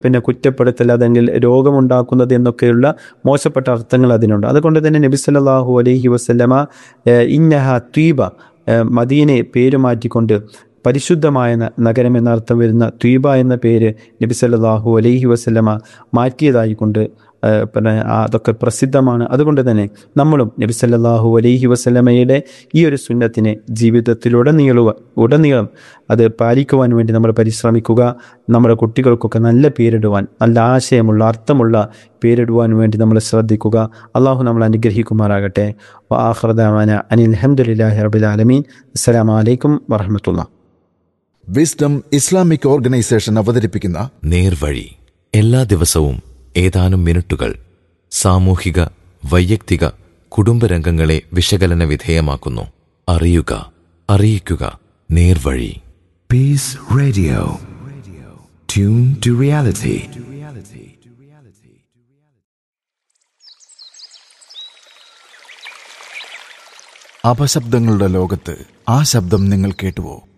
പിന്നെ കുറ്റപ്പെടുത്തൽ അതെങ്കിൽ രോഗമുണ്ടാക്കുന്നത് എന്നൊക്കെയുള്ള മോശപ്പെട്ട അർത്ഥങ്ങൾ അതിനുണ്ട് അതുകൊണ്ട് തന്നെ നബി സല്ലല്ലാഹു അലൈഹി വസല്ലമ ഏഹ്, ഇന്നഹ ത്വീബ ഏഹ്, മദീനെ പേര് മാറ്റിക്കൊണ്ട് പരിശുദ്ധമായ ന- നഗരം എന്ന അർത്ഥം വരുന്ന ത്വീബ എന്ന പേര് നബി സല്ലല്ലാഹു അലൈഹി വസല്ലമ മാറ്റിയതായിക്കൊണ്ട് ഏഹ്, പിന്നെ ആ അതൊക്കെ പ്രസിദ്ധമാണ് അതുകൊണ്ട് തന്നെ നമ്മളും നബി സല്ലല്ലാഹു അലൈഹി വസല്ലമയുടെ ഈ ഒരു സുന്നത്തിനെ ജീവിതത്തിലുടനീളുക ഉടനീളം അത് പാലിക്കുവാൻ വേണ്ടി നമ്മൾ പരിശ്രമിക്കുക നമ്മുടെ കുട്ടികൾക്കൊക്കെ നല്ല പേരിടുവാൻ നല്ല ആശയമുള്ള അർത്ഥമുള്ള പേരിടുവാൻ വേണ്ടി നമ്മൾ ശ്രദ്ധിക്കുക അള്ളാഹു നമ്മൾ അനുഗ്രഹിക്കുമാറാകട്ടെ ആഹ്റദാന അനിൽ അഹമ്മദില്ലാഹി റബിൽ ആലമീൻ അസ്സലാമു അലൈക്കും വറഹമത്തുള്ള വിസ്ഡം ഇസ്ലാമിക് ഓർഗനൈസേഷൻ അവതരിപ്പിക്കുന്ന നേർവഴി എല്ലാ ദിവസവും ഏതാനും മിനിറ്റുകൾ സാമൂഹിക വൈയക്തിക കുടുംബരംഗങ്ങളെ വിശകലന വിധേയമാക്കുന്നു അറിയുക അറിയിക്കുക നേർവഴി Peace Radio. Tune to reality. അപശബ്ദങ്ങളുടെ ലോകത്ത് ആ ശബ്ദം നിങ്ങൾ കേട്ടുവോ